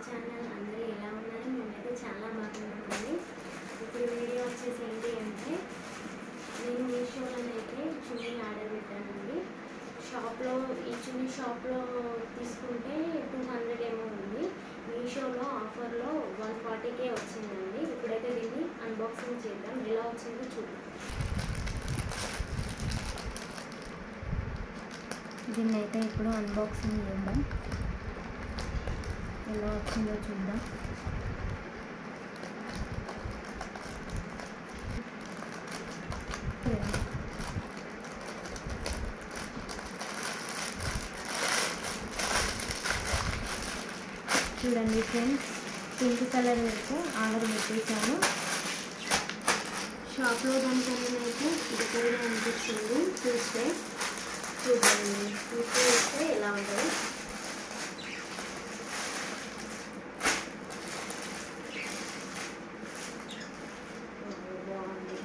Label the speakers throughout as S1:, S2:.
S1: channel అందరూ ఎలా ఉన్నారు మేమైతే చాలా బాగున్నామండి ఇప్పుడు వీడియో వచ్చేసి ఏంటి అంటే నేను మీషోలోనైతే చున్నీ ఆర్డర్ పెట్టానండి షాప్లో ఈ చున్నీ షాప్లో తీసుకుంటే టూ హండ్రెడ్ ఏమో ఉంది మీషోలో ఆఫర్లో వన్ ఫార్టీకే వచ్చిందండి ఇప్పుడైతే దీన్ని అన్బాక్సింగ్ చేద్దాం ఎలా వచ్చిందో చూద్దాం దీన్ని అయితే ఇప్పుడు అన్బాక్సింగ్ చేద్దాం ఎలా వచ్చిందో చూద్దాం చూడండి ఫ్రెండ్స్ పింక్ కలర్ అయితే ఆర్డర్ పెట్టేశాను షాప్లో దానికన్నా అయితే ఇది కూడా అనిపిస్తుంది చూస్తే చూడండి చూస్తే చూస్తే ఎలా ఉంటుంది బాగుంది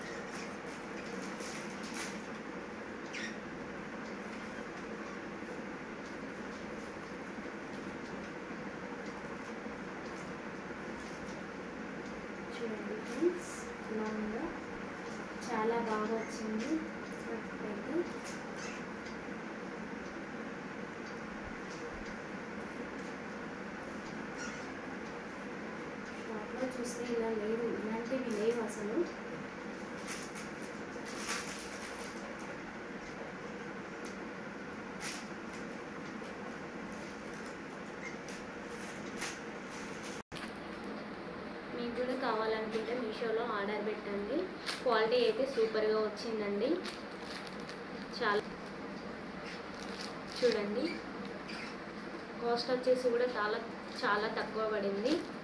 S1: చూడండి ఫ్రెండ్స్ ఎలా ఉందో చాలా బాగా వచ్చింది అయితే షాప్లో చూస్తే ఇలా లేదు ఇలాంటివి లేవు అసలు మీకు కూడా కావాలనుకుంటే మీషోలో ఆర్డర్ పెట్టండి క్వాలిటీ అయితే సూపర్గా వచ్చిందండి చాలా చూడండి కాస్ట్ వచ్చేసి కూడా చాలా చాలా తక్కువ పడింది